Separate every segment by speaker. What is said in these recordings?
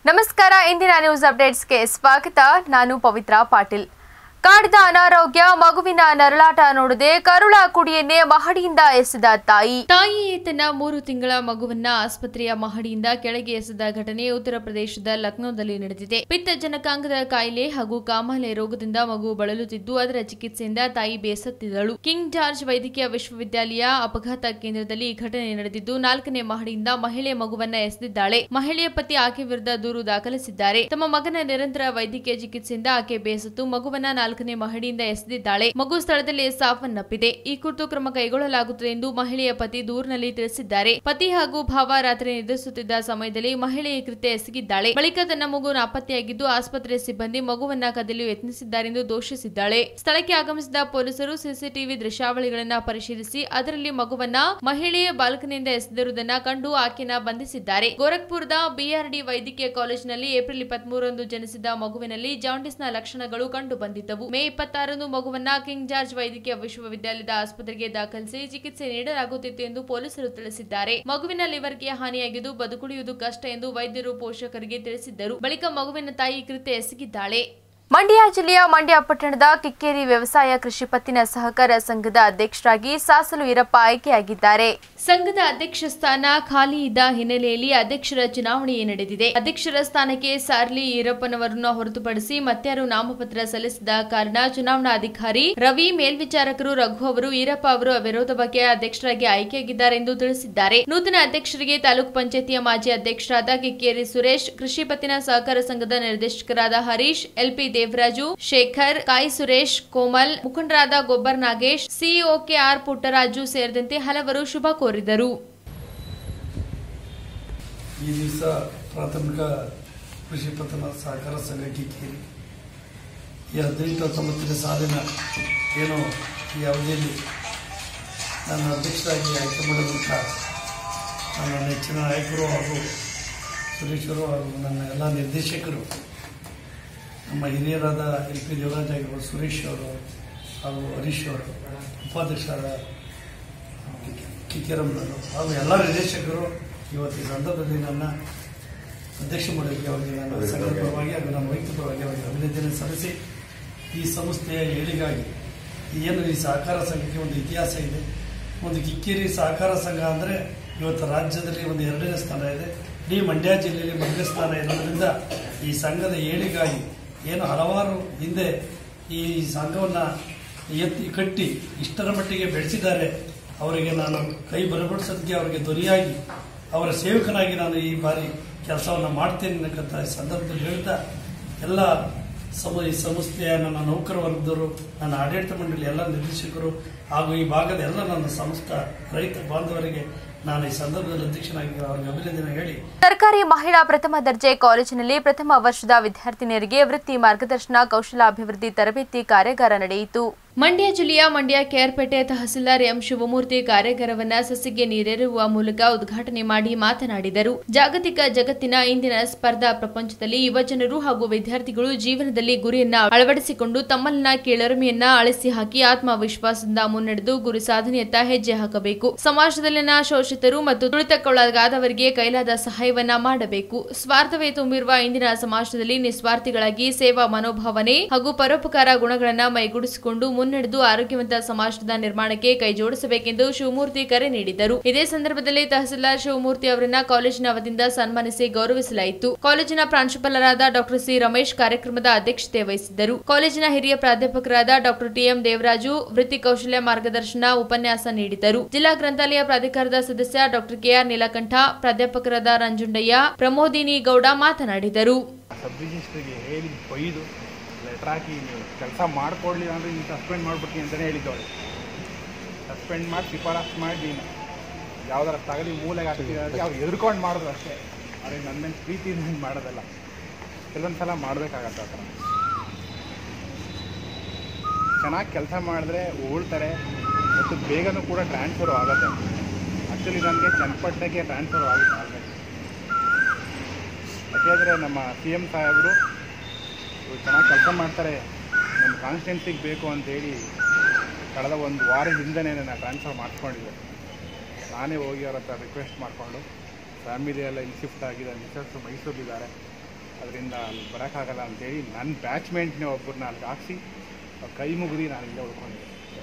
Speaker 1: ನಮಸ್ಕಾರ ಇಂದಿನ ನ್ಯೂಸ್ ಅಪ್ಡೇಟ್ಸ್ಗೆ ಸ್ವಾಗತ ನಾನು ಪವಿತ್ರ ಪಾಟೀಲ್ ಕಾಡಿದ ಅನಾರೋಗ್ಯ ಮಗುವಿನ ನರಳಾಟ ನೋಡದೆ ಕರುಳ ಕುಡಿಯನ್ನೇ ಮಹಡಿಯಿಂದ ಎಸೆದ ತಾಯಿ ತಾಯಿಯೇ ತನ್ನ ಮೂರು ತಿಂಗಳ ಮಗುವನ್ನ ಆಸ್ಪತ್ರೆಯ ಮಹಡಿಯಿಂದ ಕೆಳಗೆ ಎಸೆದ ಘಟನೆ ಉತ್ತರ ಪ್ರದೇಶದ ಲಕ್ನೋದಲ್ಲಿ ನಡೆದಿದೆ ಪಿತ್ತ ಜನಕಾಂಗದ ಕಾಯಿಲೆ ಹಾಗೂ ಕಾಮಾಲೆ ರೋಗದಿಂದ ಮಗು ಬಳಲುತ್ತಿದ್ದು ಅದರ ಚಿಕಿತ್ಸೆಯಿಂದ ತಾಯಿ ಬೇಸತ್ತಿದ್ದಳು ಕಿಂಗ್ ಜಾರ್ಜ್ ವೈದ್ಯಕೀಯ ವಿಶ್ವವಿದ್ಯಾಲಯ ಅಪಘಾತ ಕೇಂದ್ರದಲ್ಲಿ ಈ ಘಟನೆ ನಡೆದಿದ್ದು ನಾಲ್ಕನೇ ಮಹಡಿಯಿಂದ ಮಹಿಳೆ ಮಗುವನ್ನ ಎಸೆದಿದ್ದಾಳೆ ಮಹಿಳೆಯ ಪತಿ ಆಕೆ ವಿರುದ್ಧ ದೂರು ದಾಖಲಿಸಿದ್ದಾರೆ ತಮ್ಮ ಮಗನ ನಿರಂತರ ವೈದ್ಯಕೀಯ ಚಿಕಿತ್ಸೆಯಿಂದ ಆಕೆ ಬೇಸತ್ತು ಮಗುವನ್ನ ನಾಲ್ಕನೇ ಮಹಡಿಯಿಂದ ಎಸೆದಿದ್ದಾಳೆ ಮಗು ಸ್ಥಳದಲ್ಲಿ ಸಾವನ್ನಪ್ಪಿದೆ ಈ ಕುರಿತು ಕ್ರಮ ಕೈಗೊಳ್ಳಲಾಗುತ್ತದೆ ಎಂದು ಮಹಿಳೆಯ ಪತಿ ದೂರಿನಲ್ಲಿ ತಿಳಿಸಿದ್ದಾರೆ ಪತಿ ಹಾಗೂ ಭಾವ ರಾತ್ರಿ ನಿದ್ರಿಸುತ್ತಿದ್ದ ಸಮಯದಲ್ಲಿ ಮಹಿಳೆ ಈ ಕೃತ್ಯ ಎಸಗಿದ್ದಾಳೆ ಬಳಿಕ ತನ್ನ ಮಗು ನಾಪತ್ತೆಯಾಗಿದ್ದು ಆಸ್ಪತ್ರೆ ಸಿಬ್ಬಂದಿ ಮಗುವನ್ನ ಕದಿಯಲು ಯತ್ನಿಸಿದ್ದಾರೆಂದು ದೋಷಿಸಿದ್ದಾಳೆ ಸ್ಥಳಕ್ಕೆ ಆಗಮಿಸಿದ ಪೊಲೀಸರು ಸಿಸಿಟಿವಿ ದೃಶ್ಯಾವಳಿಗಳನ್ನ ಪರಿಶೀಲಿಸಿ ಅದರಲ್ಲಿ ಮಗುವನ್ನ ಮಹಿಳೆಯ ಬಾಲ್ಕನಿಯಿಂದ ಎಸೆದಿರುವುದನ್ನ ಕಂಡು ಆಕೆನ ಬಂಧಿಸಿದ್ದಾರೆ ಗೋರಖ್ಪುರದ ಬಿಆರ್ಡಿ ವೈದ್ಯಕೀಯ ಕಾಲೇಜಿನಲ್ಲಿ ಏಪ್ರಿಲ್ ಇಪ್ಪತ್ಮೂರರಂದು ಜನಿಸಿದ ಮಗುವಿನಲ್ಲಿ ಜಾಂಡಿಸ್ನ ಲಕ್ಷಣಗಳು ಕಂಡು ಬಂದಿದ್ದವು ಮೇ ಇಪ್ಪತ್ತಾರರಂದು ಮಗುವನ್ನ ಕಿಂಗ್ ಜಾರ್ಜ್ ವೈದ್ಯಕೀಯ ವಿಶ್ವವಿದ್ಯಾಲಯದ ಆಸ್ಪತ್ರೆಗೆ ದಾಖಲಿಸಿ ಚಿಕಿತ್ಸೆ ನೀಡಲಾಗುತ್ತಿತ್ತು ಎಂದು ಪೊಲೀಸರು ತಿಳಿಸಿದ್ದಾರೆ ಮಗುವಿನ ಲಿವರ್ಗೆ ಹಾನಿಯಾಗಿದ್ದು ಬದುಕುಳಿಯುವುದು ಕಷ್ಟ ಎಂದು ವೈದ್ಯರು ಪೋಷಕರಿಗೆ ತಿಳಿಸಿದ್ದರು ಬಳಿಕ ಮಗುವಿನ ತಾಯಿ ಕೃತ್ಯ ಎಸಗಿದ್ದಾಳೆ ಮಂಡ್ಯ ಜಿಲ್ಲೆಯ ಮಂಡ್ಯ ಪಟ್ಟಣದ ಕಿಕ್ಕೇರಿ ವ್ಯವಸಾಯ ಕೃಷಿ ಪತ್ತಿನ ಸಹಕಾರ ಸಂಘದ ಅಧ್ಯಕ್ಷರಾಗಿ ಸಾಸಲು ಈರಪ್ಪ ಆಯ್ಕೆಯಾಗಿದ್ದಾರೆ ಸಂಘದ ಅಧ್ಯಕ್ಷ ಸ್ಥಾನ ಖಾಲಿ ಇದ್ದ ಹಿನ್ನೆಲೆಯಲ್ಲಿ ಅಧ್ಯಕ್ಷರ ಚುನಾವಣೆ ನಡೆದಿದೆ ಅಧ್ಯಕ್ಷರ ಸ್ಥಾನಕ್ಕೆ ಸಾರ್ಲಿ ಈರಪ್ಪನವರನ್ನು ಹೊರತುಪಡಿಸಿ ಮತ್ಯಾರು ನಾಮಪತ್ರ ಸಲ್ಲಿಸಿದ ಕಾರಣ ಚುನಾವಣಾಧಿಕಾರಿ ರವಿ ಮೇಲ್ವಿಚಾರಕರು ರಘು ಅವರು ಈರಪ್ಪ ಅವರು ಅವಿರೋಧವಾಗಿ ಅಧ್ಯಕ್ಷರಾಗಿ ಆಯ್ಕೆಯಾಗಿದ್ದಾರೆ ಎಂದು ತಿಳಿಸಿದ್ದಾರೆ ನೂತನ ಅಧ್ಯಕ್ಷರಿಗೆ ತಾಲೂಕು ಪಂಚಾಯತಿಯ ಮಾಜಿ ಅಧ್ಯಕ್ಷರಾದ ಕಿಕ್ಕೇರಿ ಸುರೇಶ್ ಕೃಷಿ ಪತ್ತಿನ ಸಹಕಾರ ಸಂಘದ ನಿರ್ದೇಶಕರಾದ ಹರೀಶ್ ಎಲ್ಪಿ ದೇವರಾಜು ಶೇಖರ್ ಕಾಯಿ ಸುರೇಶ್ ಕೋಮಲ್ ಮುಖಂಡರಾದ ಗೊಬ್ಬರ್ ನಾಗೇಶ್ ಸಿಇಒ ಕೆಆರ್ ಪುಟ್ಟರಾಜು ಸೇರಿದಂತೆ ಹಲವರು ಶುಭ ಕೋರಿದರು
Speaker 2: ಈ ದಿವಸ ಪ್ರಾಥಮಿಕ ಕೃಷಿ ಪತ್ತನ ಸಹಕಾರ ಸಂಘ ಕಿಕ್ಕೇರಿ ಈ ಹದಿನೆಂಟು ಹತ್ತೊಂಬತ್ತನೇ ಸಾಲಿನ ಏನು ಈ ಅವಧಿಯಲ್ಲಿ ನನ್ನ ಅಧ್ಯಕ್ಷರಾಗಿ ಆಯ್ಕೆ ಮಾಡಿದಂಥ ನನ್ನ ನೆಚ್ಚಿನ ನಾಯಕರು ಹಾಗೂ ಸುರೇಶರು ಹಾಗೂ ನನ್ನ ಎಲ್ಲ ನಿರ್ದೇಶಕರು ನಮ್ಮ ಹಿರಿಯರಾದ ಎಲ್ ಪಿ ದೇವರಾಜ್ ಆಗಿರ್ಬೋದು ಸುರೇಶ್ ಅವರು ಹಾಗೂ ಹರೀಶ್ ಅವರು ಉಪಾಧ್ಯಕ್ಷರಾದ ಕಿಕ್ಕೇರಮ್ಮನವರು ಹಾಗೂ ಎಲ್ಲ ನಿರ್ದೇಶಕರು ಇವತ್ತು ಈ ಸಂದರ್ಭದಲ್ಲಿ ನನ್ನ ಅಧ್ಯಕ್ಷ ಮಾಡೋಕ್ಕೆ ಅವರಿಗೆ ನನ್ನ ಸಂಘದ ಪರವಾಗಿ ಹಾಗೂ ನನ್ನ ವೈಯಕ್ತಿಕ ಪರವಾಗಿ ಅವರಿಗೆ ಅಭಿನಂದನೆ ಸಲ್ಲಿಸಿ ಈ ಸಂಸ್ಥೆಯ ಏಳಿಗಾಗಿ ಏನು ಈ ಸಹಕಾರ ಸಂಘಕ್ಕೆ ಒಂದು ಇತಿಹಾಸ ಇದೆ ಒಂದು ಕಿಕ್ಕೇರಿ ಸಹಕಾರ ಸಂಘ ಅಂದರೆ ಇವತ್ತು ರಾಜ್ಯದಲ್ಲಿ ಒಂದು ಎರಡನೇ ಸ್ಥಾನ ಇದೆ ಇಡೀ ಮಂಡ್ಯ ಜಿಲ್ಲೆಯಲ್ಲಿ ಮೊದಲನೇ ಸ್ಥಾನ ಇರೋದ್ರಿಂದ ಈ ಸಂಘದ ಏಳಿಗಾಗಿ ಏನು ಹಲವಾರು ಹಿಂದೆ ಈ ಸಂಘವನ್ನು ಎತ್ತಿ ಕಟ್ಟಿ ಇಷ್ಟರ ಮಟ್ಟಿಗೆ ಬೆಳೆಸಿದ್ದಾರೆ ಅವರಿಗೆ ನಾನು ಕೈ ಬಲಪಡಿಸೋದಕ್ಕೆ ಅವರಿಗೆ ಧ್ವನಿಯಾಗಿ ಅವರ ಸೇವಕನಾಗಿ ನಾನು ಈ ಬಾರಿ ಕೆಲಸವನ್ನು ಮಾಡ್ತೇನೆ ಅನ್ನಕ್ಕಂಥ ಈ ಸಂದರ್ಭದಲ್ಲಿ ಹೇಳ್ತಾ ಎಲ್ಲ ಸಮ ಈ ಸಂಸ್ಥೆಯ ನನ್ನ ನೌಕರ ವರ್ಗದವರು ನನ್ನ ಆಡಳಿತ ಮಂಡಳಿ ಎಲ್ಲ ನಿರ್ದೇಶಕರು ಹಾಗೂ ಈ ಭಾಗದ ಎಲ್ಲ ನನ್ನ ಸಂಸ್ಥ ರೈತ ಬಾಂಧವರಿಗೆ ನಾನು ಈ ಸಂದರ್ಭದಲ್ಲಿ ಅಧ್ಯಕ್ಷನಾಗಿ ಅವರಿಗೆ ಅಭಿನಂದನೆ ಹೇಳಿ
Speaker 1: ಸರ್ಕಾರಿ ಮಹಿಳಾ ಪ್ರಥಮ ದರ್ಜೆ ಕಾಲೇಜಿನಲ್ಲಿ ಪ್ರಥಮ ವರ್ಷದ ವಿದ್ಯಾರ್ಥಿನಿಯರಿಗೆ ವೃತ್ತಿ ಮಾರ್ಗದರ್ಶನ ಕೌಶಲಾಭಿವೃದ್ಧಿ ತರಬೇತಿ ಕಾರ್ಯಾಗಾರ ನಡೆಯಿತು ಮಂಡ್ಯ ಜಿಲ್ಲೆಯ ಮಂಡ್ಯ ಕೆಆರ್ಪೇಟೆ ತಹಸೀಲ್ದಾರ್ ಎಂ ಶಿವಮೂರ್ತಿ ಕಾರ್ಯಾಗಾರವನ್ನ ಸಸಿಗೆ ನೀರೆರುವ ಮೂಲಕ ಉದ್ಘಾಟನೆ ಮಾಡಿ ಮಾತನಾಡಿದರು ಜಾಗತಿಕ ಜಗತ್ತಿನ ಇಂದಿನ ಸ್ಪರ್ಧಾ ಪ್ರಪಂಚದಲ್ಲಿ ಯುವಜನರು ಹಾಗೂ ವಿದ್ಯಾರ್ಥಿಗಳು ಜೀವನದಲ್ಲಿ ಗುರಿಯನ್ನ ಅಳವಡಿಸಿಕೊಂಡು ತಮ್ಮಲ್ಲಿನ ಕೀಳರಿಮೆಯನ್ನ ಅಳಿಸಿ ಹಾಕಿ ಆತ್ಮವಿಶ್ವಾಸದಿಂದ ಮುನ್ನಡೆದು ಗುರಿ ಸಾಧನೆಯತ್ತ ಹೆಜ್ಜೆ ಹಾಕಬೇಕು ಸಮಾಜದಲ್ಲಿನ ಶೋಷಿತರು ಮತ್ತು ತುಳಿತಕ್ಕೊಳಗಾದವರಿಗೆ ಕೈಲಾದ ಸಹಾಯವನ್ನ ಮಾಡಬೇಕು ಸ್ವಾರ್ಥವೇ ತುಂಬಿರುವ ಇಂದಿನ ಸಮಾಜದಲ್ಲಿ ನಿಸ್ವಾರ್ಥಿಗಳಾಗಿ ಸೇವಾ ಮನೋಭಾವನೆ ಹಾಗೂ ಪರೋಪಕಾರ ಗುಣಗಳನ್ನ ಮೈಗೂಡಿಸಿಕೊಂಡು ಮುನ್ನಡೆದು ಆರೋಗ್ಯವಂತ ಸಮಾಜದ ನಿರ್ಮಾಣಕ್ಕೆ ಕೈ ಜೋಡಿಸಬೇಕೆಂದು ಶಿವಮೂರ್ತಿ ಕರೆ ನೀಡಿದರು ಇದೇ ಸಂದರ್ಭದಲ್ಲಿ ತಹಸೀಲ್ದಾರ್ ಶಿವಮೂರ್ತಿ ಅವರನ್ನ ಕಾಲೇಜಿನ ವತಿಯಿಂದ ಸನ್ಮಾನಿಸಿ ಗೌರವಿಸಲಾಯಿತು ಕಾಲೇಜಿನ ಪ್ರಾಂಶುಪಾಲರಾದ ಡಾಕ್ಟರ್ ಸಿ ರಮೇಶ್ ಕಾರ್ಯಕ್ರಮದ ಅಧ್ಯಕ್ಷತೆ ವಹಿಸಿದ್ದರು ಕಾಲೇಜಿನ ಹಿರಿಯ ಪ್ರಾಧ್ಯಾಪಕರಾದ ಡಾಕ್ಟರ್ ಟಿಎಂ ದೇವರಾಜು ವೃತ್ತಿ ಕೌಶಲ್ಯ ಮಾರ್ಗದರ್ಶನ ಉಪನ್ಯಾಸ ನೀಡಿದರು ಜಿಲ್ಲಾ ಗ್ರಂಥಾಲಯ ಪ್ರಾಧಿಕಾರದ ಸದಸ್ಯ ಡಾಕ್ಟರ್ ಕೆಆರ್ ನೀಲಕಂಠ ಪ್ರಾಧ್ಯಾಪಕರಾದ ರಂಜುಂಡಯ್ಯ ಪ್ರಮೋದಿನಿ ಗೌಡ ಮಾತನಾಡಿದರು
Speaker 3: ಸಬ್ ರಿಜಿಸ್ಟ್ರಿಗೆ ಹೇಳಿ ಬೈದು ಲೆಟ್ರ್ ಹಾಕಿ ನೀವು ಕೆಲಸ ಮಾಡ್ಕೊಡ್ಲಿಲ್ಲ ಅಂದರೆ ನೀವು ಸಸ್ಪೆಂಡ್ ಮಾಡ್ಬಿಡ್ತೀನಿ ಅಂತಲೇ ಹೇಳಿದ್ದವಳು ಸಸ್ಪೆಂಡ್ ಮಾಡಿ ಶಿಫಾರಸ್ ಮಾಡಿ ನೀನು ಯಾವ್ದಾರ ತಗಲಿ ಮೂಲೆಗೆ ಹಾಕ್ತೀವಿ ಅಂದರೆ ಅವ್ರು ಎದ್ರುಕೊಂಡು ಮಾಡಿದ್ರು ಅಷ್ಟೇ ಅವ್ರಿಗೆ ನನ್ನ ಮೇಲೆ ಪ್ರೀತಿಯಿಂದ ಹಿಂಗೆ ಮಾಡೋದಲ್ಲ ಕೆಲವೊಂದು ಸಲ ಮಾಡಬೇಕಾಗತ್ತೆ ಆ ಥರ ಚೆನ್ನಾಗಿ ಕೆಲಸ ಮಾಡಿದ್ರೆ ಉಳ್ತಾರೆ ಮತ್ತು ಬೇಗನೂ ಕೂಡ ಟ್ರಾನ್ಸ್ಫರು ಆಗುತ್ತೆ ಆ್ಯಕ್ಚುಲಿ ನನಗೆ ಚನ್ನಪಟ್ಟಣಕ್ಕೆ ಟ್ರಾನ್ಸ್ಫರ್ ಆಗಿ ಆಗಬೇಕು ಯಾಕೆಂದರೆ ನಮ್ಮ ಸಿ ಎಮ್ ಸಾಹೇಬರು ಇವ್ರು ಚೆನ್ನಾಗಿ ಕೆಲಸ ಮಾಡ್ತಾರೆ ನಮ್ಮ ಕಾನ್ಸ್ಟಿಟ್ಯೂನ್ಸಿಗೆ ಬೇಕು ಅಂತೇಳಿ ಕಳೆದ ಒಂದು ವಾರದ ಹಿಂದೆನೇ ನನ್ನ ಟ್ರಾನ್ಸ್ಫರ್ ಮಾಡಿಸ್ಕೊಂಡಿದ್ದೆ ನಾನೇ ಹೋಗಿ ಅವ್ರ ಹತ್ರ ರಿಕ್ವೆಸ್ಟ್ ಮಾಡಿಕೊಂಡು ಫ್ಯಾಮಿಲಿ ಎಲ್ಲ ಇಲ್ಲಿ ಶಿಫ್ಟ್ ಆಗಿದೆ ಮಿಸಸ್ಸು ಮೈಸೂರಿದ್ದಾರೆ ಅದರಿಂದ ಅಲ್ಲಿ ಬರೋಕ್ಕಾಗಲ್ಲ ಅಂತೇಳಿ ನನ್ನ ಬ್ಯಾಚ್ಮೆಂಟ್ನೇ ಒಬ್ಬರನ್ನ ಅಲ್ಲಿಗೆ ಹಾಕ್ಸಿ ಕೈ ಮುಗಿದು ನಾನು ಇಲ್ಲೇ ಉಳ್ಕೊಂಡಿದ್ದೆ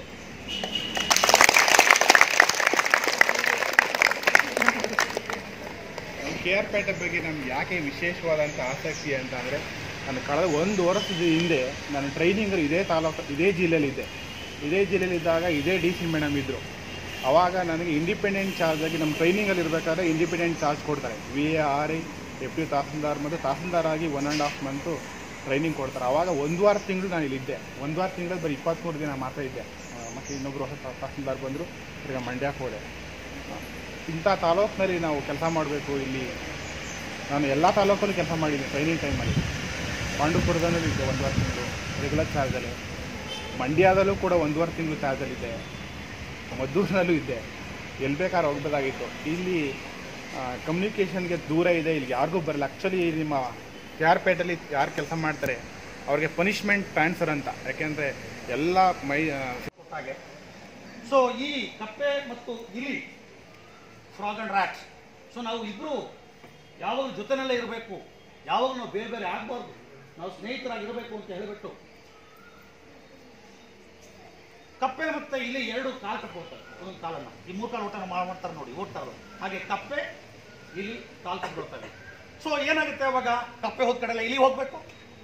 Speaker 3: ಕೆ ಆರ್ ಪೇಟೆ ಬಗ್ಗೆ ನಮ್ಗೆ ಯಾಕೆ ವಿಶೇಷವಾದಂಥ ಆಸಕ್ತಿ ಅಂತ ಅಂದರೆ ನಾನು ಕಳೆದ ಒಂದು ವರ್ಷದ ಹಿಂದೆ ನಾನು ಟ್ರೈನಿಂಗಲ್ಲಿ ಇದೇ ತಾಲೂಕು ಇದೇ ಜಿಲ್ಲೆಯಲ್ಲಿದ್ದೆ ಇದೇ ಜಿಲ್ಲೆಯಲ್ಲಿದ್ದಾಗ ಇದೇ ಡಿ ಸಿ ಮೇಡಮ್ ಇದ್ದರು ಆವಾಗ ನನಗೆ ಇಂಡಿಪೆಂಡೆಂಟ್ ಚಾರ್ಜಾಗಿ ನಮ್ಮ ಟ್ರೈನಿಂಗಲ್ಲಿ ಇರಬೇಕಾದ್ರೆ ಇಂಡಿಪೆಂಡೆಂಟ್ ಚಾರ್ಜ್ ಕೊಡ್ತಾರೆ V A R I deputy tahsildar ಮತ್ತು ತಹಸೀಲ್ದಾರ್ ಆಗಿ one and half month training ಕೊಡ್ತಾರೆ ಆವಾಗ ಒಂದು ವಾರ ತಿಂಗಳು ನಾನು ಇಲ್ಲಿದ್ದೆ ಒಂದು ವಾರ ತಿಂಗಳಲ್ಲಿ ಬರೀ ಇಪ್ಪತ್ತ್ಮೂರು ದಿನ ಮಾತ್ರ ಇದ್ದೆ ಆ, ಮತ್ತು ಇನ್ನೊಬ್ಬರು ಹೊಸ ತಹಸೀಲ್ದಾರ್ ಬಂದರು ತಿರ್ಗಿ ಮಂಡ್ಯಕ್ಕೆ ಹೋದೆ ಆ, ಇಂಥ ತಾಲೂಕಿನಲ್ಲಿ ನಾವು ಕೆಲಸ ಮಾಡಬೇಕು ಇಲ್ಲಿ ನಾನು ಎಲ್ಲ ತಾಲೂಕಲ್ಲೂ ಕೆಲಸ ಮಾಡಿದ್ದೀನಿ ಟ್ರೈನಿಂಗ್ ಟೈಮಲ್ಲಿ ಪಾಂಡುಪುರದಲ್ಲೂ ಇದ್ದೆ ಒಂದು ವಾರ ತಿಂಗಳು ರೆಗ್ಯುಲರ್ ಚಾರ್ಜಲ್ಲಿ ಮಂಡ್ಯದಲ್ಲೂ ಕೂಡ ಒಂದೂವರೆ ತಿಂಗಳು ಚಾರ್ಜಲ್ಲಿದ್ದೆ ಮದ್ದೂರಿನಲ್ಲೂ ಇದ್ದೆ ಎಲ್ಲಿ ಬೇಕಾದ್ರೆ ಹೋಗ್ಬೋದಾಗಿತ್ತು ಇಲ್ಲಿ ಕಮ್ಯುನಿಕೇಷನ್ಗೆ ದೂರ ಇದೆ ಇಲ್ಲಿ ಯಾರಿಗೂ ಬರಲ್ಲ ಆ್ಯಕ್ಚುಲಿ ನಿಮ್ಮ ಕೆ ಆರ್ ಪೇಟೆಯಲ್ಲಿ ಯಾರು ಕೆಲಸ ಮಾಡ್ತಾರೆ ಅವ್ರಿಗೆ ಪನಿಷ್ಮೆಂಟ್ ಟ್ರಾನ್ಸ್ಫರ್ ಅಂತ ಯಾಕೆಂದರೆ ಎಲ್ಲ ಮೈ ಆ,
Speaker 4: ಹಾಗೆ ಸೊ ಈ ಕಪ್ಪೆ ಮತ್ತು ಇಲಿ ಫ್ರಾಗ್ ಅಂಡ್ ರ್ಯಾಟ್ಸ್ ಸೊ ನಾವು ಇಬ್ರು ಯಾವಾಗಲೂ ಜೊತೆನಲ್ಲೇ ಇರಬೇಕು ಯಾವಾಗ ನಾವು ಬೇರೆ ಬೇರೆ ಆಗಬಾರ್ದು ನಾವು ಸ್ನೇಹಿತರಾಗಿರಬೇಕು ಅಂತ ಹೇಳಿಬಿಟ್ಟು ಕಪ್ಪೆ ಮತ್ತೆ ಇಲಿ ಎರಡು ಕಾಲು ಕಟ್ಕೊಳ್ತಾರೆ ಒಂದೊಂದು ಕಾಲನ್ನ ಈ ಮೂರು ಕಾಲು ಊಟ ಮಾಡ್ತಾರೆ ನೋಡಿ ಓಡ್ತಾರಲ್ಲ ಹಾಗೆ ಕಪ್ಪೆ ಇಲಿ ಕಾಲು ಕಟ್ಕೊಳ್ತವೆ ಸೊ ಏನಾಗುತ್ತೆ ಅವಾಗ ಕಪ್ಪೆ ಹೋದ ಕಡೆ ಎಲ್ಲ ಇಲಿ ಹೋಗ್ಬೇಕು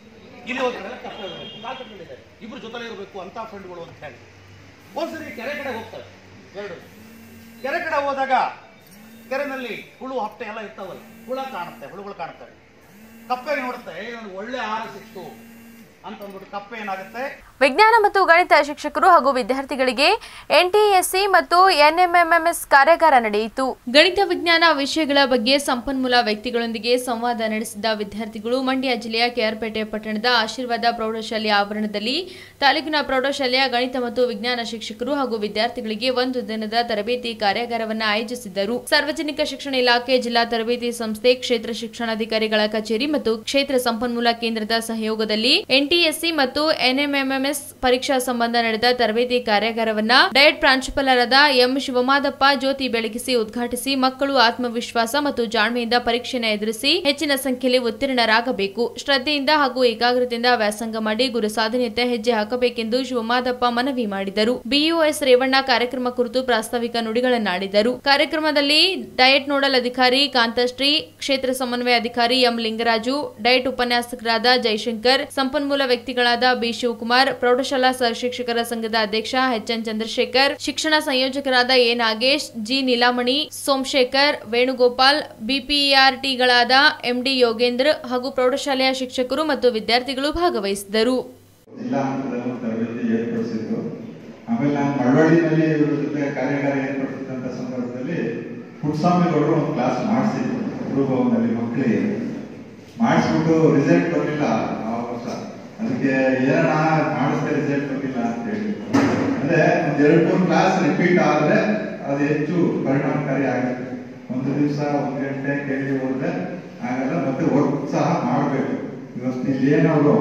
Speaker 4: ಇಲಿ ಹೋದ ಕಡೆ ಎಲ್ಲ ಕಪ್ಪೆ ಹೋಗ್ಬೇಕು ಕಾಲು ಕಟ್ಕೊಂಡಿದ್ದಾರೆ ಇಬ್ರು ಜೊತೆಲೇ ಇರಬೇಕು ಅಂತ ಫ್ರೆಂಡ್ಗಳು ಅಂತ ಹೇಳಿ ಒಂದ್ಸರಿ ಕೆರೆ ಕಡೆ ಹೋಗ್ತವೆ ಎರಡು ಕೆರೆ ಕಡೆ ಹೋದಾಗ ಕೆರೆನಲ್ಲಿ ಹುಳು ಹಪ್ಪೆ ಎಲ್ಲ ಇರ್ತಾವಲ್ಲ ಹುಳ ಕಾಣುತ್ತೆ ಹುಳುಗಳು ಕಾಣುತ್ತವೆ ಕಪ್ಪೆ ನೋಡುತ್ತೆ "ಏ, ನನಗೆ ಒಳ್ಳೆ ಆಹಾರ ಸಿಕ್ತು ಅಂತ ಅಂದ್ಬಿಟ್ಟು ಕಪ್ಪೆ ಏನಾಗುತ್ತೆ
Speaker 1: ವಿಜ್ಞಾನ ಮತ್ತು ಗಣಿತ ಶಿಕ್ಷಕರು ಹಾಗೂ ವಿದ್ಯಾರ್ಥಿಗಳಿಗೆ ಎನ್ಟಿಎಸ್ಸಿ ಮತ್ತು ಎನ್ಎಂಎಂಎಸ್ ಕಾರ್ಯಾಗಾರ ನಡೆಯಿತು ಗಣಿತ ವಿಜ್ಞಾನ ವಿಷಯಗಳ ಬಗ್ಗೆ ಸಂಪನ್ಮೂಲ ವ್ಯಕ್ತಿಗಳೊಂದಿಗೆ ಸಂವಾದ ನಡೆಸಿದ ವಿದ್ಯಾರ್ಥಿಗಳು ಮಂಡ್ಯ ಜಿಲ್ಲೆಯ ಕೆಆರ್ಪೇಟೆ ಪಟ್ಟಣದ ಆಶೀರ್ವಾದ ಪ್ರೌಢಶಾಲೆಯ ಆವರಣದಲ್ಲಿ ತಾಲೂಕಿನ ಪ್ರೌಢಶಾಲೆಯ ಗಣಿತ ಮತ್ತು ವಿಜ್ಞಾನ ಶಿಕ್ಷಕರು ಹಾಗೂ ವಿದ್ಯಾರ್ಥಿಗಳಿಗೆ ಒಂದು ದಿನದ ತರಬೇತಿ ಕಾರ್ಯಾಗಾರವನ್ನು ಆಯೋಜಿಸಿದ್ದರು ಸಾರ್ವಜನಿಕ ಶಿಕ್ಷಣ ಇಲಾಖೆ ಜಿಲ್ಲಾ ತರಬೇತಿ ಸಂಸ್ಥೆ ಕ್ಷೇತ್ರ ಶಿಕ್ಷಣಾಧಿಕಾರಿಗಳ ಕಚೇರಿ ಮತ್ತು ಕ್ಷೇತ್ರ ಸಂಪನ್ಮೂಲ ಕೇಂದ್ರದ ಸಹಯೋಗದಲ್ಲಿ ಎನ್ಟಿಎಸ್ಸಿ ಮತ್ತು ಎನ್ಎಂಎಂಎಂಎಸ್ ಪರೀಕ್ಷಾ ಸಂಬಂಧ ನಡೆದ ತರಬೇತಿ ಕಾರ್ಯಾಗಾರವನ್ನ ಡಯಟ್ ಪ್ರಾಂಶುಪಾಲರಾದ ಎಂ ಶಿವಮಾದಪ್ಪ ಜ್ಯೋತಿ ಬೆಳಗಿಸಿ ಉದ್ಘಾಟಿಸಿ ಮಕ್ಕಳು ಆತ್ಮವಿಶ್ವಾಸ ಮತ್ತು ಜಾಣ್ಮೆಯಿಂದ ಪರೀಕ್ಷೆಯನ್ನು ಎದುರಿಸಿ ಹೆಚ್ಚಿನ ಸಂಖ್ಯೆಯಲ್ಲಿ ಉತ್ತೀರ್ಣರಾಗಬೇಕು ಶ್ರದ್ಧೆಯಿಂದ ಹಾಗೂ ಏಕಾಗ್ರತೆಯಿಂದ ವ್ಯಾಸಂಗ ಮಾಡಿ ಗುರು ಸಾಧನೆಯತ್ತ ಹೆಜ್ಜೆ ಹಾಕಬೇಕೆಂದು ಶಿವಮಾದಪ್ಪ ಮನವಿ ಮಾಡಿದರು ಬಿಯುಎಸ್ ರೇವಣ್ಣ ಕಾರ್ಯಕ್ರಮ ಕುರಿತು ಪ್ರಾಸ್ತಾವಿಕ ನುಡಿಗಳನ್ನಾಡಿದರು ಕಾರ್ಯಕ್ರಮದಲ್ಲಿ ಡಯಟ್ ನೋಡಲ್ ಅಧಿಕಾರಿ ಕಾಂತಶ್ರೀ ಕ್ಷೇತ್ರ ಸಮನ್ವಯ ಅಧಿಕಾರಿ ಎಂ ಲಿಂಗರಾಜು ಡಯಟ್ ಉಪನ್ಯಾಸಕರಾದ ಜೈಶಂಕರ್ ಸಂಪನ್ಮೂಲ ವ್ಯಕ್ತಿಗಳಾದ ಬಿ ಶಿವಕುಮಾರ್ ಪ್ರೌಢಶಾಲಾ ಸಹ ಶಿಕ್ಷಕರ ಸಂಘದ ಅಧ್ಯಕ್ಷ ಎಚ್ ಎನ್ ಚಂದ್ರಶೇಖರ್ ಶಿಕ್ಷಣ ಸಂಯೋಜಕರಾದ ಎ ನಾಗೇಶ್ ಜಿ ನೀಲಾಮಣಿ ಸೋಮಶೇಖರ್ ವೇಣುಗೋಪಾಲ್ ಬಿಪಿಇಆರ್ಟಿಗಳಾದ ಎಂಡಿ ಯೋಗೇಂದ್ರ ಹಾಗೂ ಪ್ರೌಢಶಾಲೆಯ ಶಿಕ್ಷಕರು ಮತ್ತು ವಿದ್ಯಾರ್ಥಿಗಳು ಭಾಗವಹಿಸಿದರು
Speaker 5: ಜಿಲ್ಲಾ ಹಂತದಲ್ಲಿ ಒಂದು ತರಬೇತಿ ಏರ್ಪಡಿಸಿದ್ರು ಆಮೇಲೆ ನಾನು ಮಳವಳ್ಳಿನಲ್ಲಿ ಇವ್ರ ಜೊತೆ ಕಾರ್ಯಾಗಾರ ಏರ್ಪಡಿಸಿದಂತ ಸಂದರ್ಭದಲ್ಲಿ ಪುಟ್ಸ್ವಾಮಿಗೌಡರು ಒಂದು ಕ್ಲಾಸ್ ಮಾಡಿಸಿದ್ರು ಗುರುಭವನಲ್ಲಿ ಮಕ್ಕಳಿಗೆ ಮಾಡಿಸ್ಬಿಟ್ಟು ರಿಸಲ್ಟ್ ಬರಲಿಲ್ಲ ಆ ವರ್ಷ ಅದಕ್ಕೆ ಏನಣ್ಣ ಮಾಡಿಸ್ದೆ ರಿಸಲ್ಟ್ ಬರಲಿಲ್ಲ ಅಂತ ಹೇಳಿ ಅಂದ್ರೆ ಒಂದ್ ಎರಡು ಮೂರು ಕ್ಲಾಸ್ ರಿಪೀಟ್ ಆದ್ರೆ ಅದು ಹೆಚ್ಚು ಪರಿಣಾಮಕಾರಿ ಆಗುತ್ತೆ ಒಂದು ದಿವಸ ಒಂದ್ ಗಂಟೆ ಕೇಳಿ ಹೋದ್ರೆ ಆಗಲ್ಲ ಮತ್ತೆ ಉತ್ಸಾಹ ಮಾಡಬೇಕು ಇವತ್ತು ಇಲ್ಲಿ ಏನವರು